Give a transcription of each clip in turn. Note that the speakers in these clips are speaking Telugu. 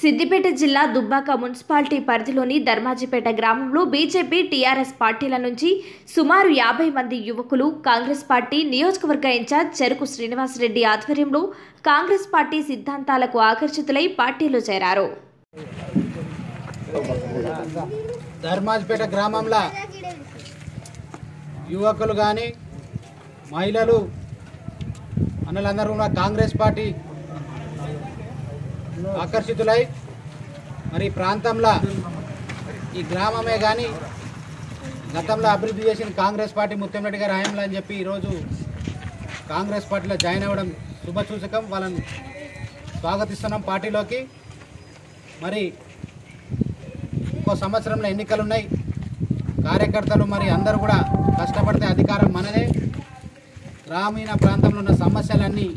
సిద్దిపేట జిల్లా దుబ్బాక మున్సిపాలిటీ పరిధిలోని ధర్మాజిపేట గ్రామంలో బీజేపీ టీఆర్ఎస్ పార్టీల నుంచి సుమారు యాభై మంది యువకులు కాంగ్రెస్ పార్టీ నియోజకవర్గ ఇన్ఛార్జ్ చెరుకు శ్రీనివాసరెడ్డి ఆధ్వర్యంలో కాంగ్రెస్ పార్టీ సిద్ధాంతాలకు ఆకర్షితులై పార్టీలో చేరారు ధర్మాజ్పేట గ్రామంలో యువకులు కానీ మహిళలు అన్నలందరూ కూడా కాంగ్రెస్ పార్టీ ఆకర్షితులై మరి ఈ ప్రాంతంలో ఈ గ్రామమే కానీ గతంలో అభివృద్ధి చేసిన కాంగ్రెస్ పార్టీ ముత్యంరెడ్డి గారి హయాంలో అని చెప్పి ఈరోజు కాంగ్రెస్ పార్టీలో జాయిన్ అవ్వడం శుభసూచకం వాళ్ళని స్వాగతిస్తున్నాం పార్టీలోకి మరి ఇంకో సంవత్సరంలో ఎన్నికలు ఉన్నాయి కార్యకర్తలు మరి అందరూ కూడా కష్టపడితే అధికారం మనదే గ్రామీణ ప్రాంతంలో ఉన్న సమస్యలన్నీ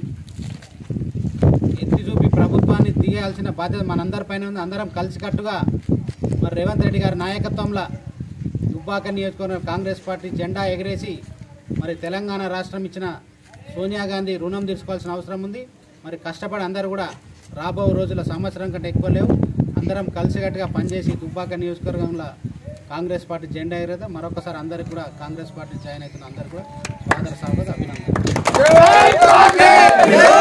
ఎత్తి చూపి ప్రభుత్వాన్ని తీయాల్సిన బాధ్యత మనందరిపైన ఉంది అందరం కలిసికట్టుగా మరి రేవంత్ రెడ్డి గారి నాయకత్వంలో దుబ్బాక నియోజకవర్గం కాంగ్రెస్ పార్టీ జెండా ఎగరేసి మరి తెలంగాణ రాష్ట్రం ఇచ్చిన సోనియా గాంధీ రుణం తీసుకోవాల్సిన అవసరం ఉంది మరి కష్టపడి అందరూ కూడా రాబో రోజుల సంవత్సరం కంటే ఎక్కువ లేవు అందరం కలిసికట్టుగా పనిచేసి దుబ్బాక నియోజకవర్గంలో కాంగ్రెస్ పార్టీ జెండా ఎగరేద్దాం మరొకసారి అందరికి కూడా కాంగ్రెస్ పార్టీ జాయిన్ అవుతున్న అందరికీ కూడా స్వాగత స్వాగత అభినందన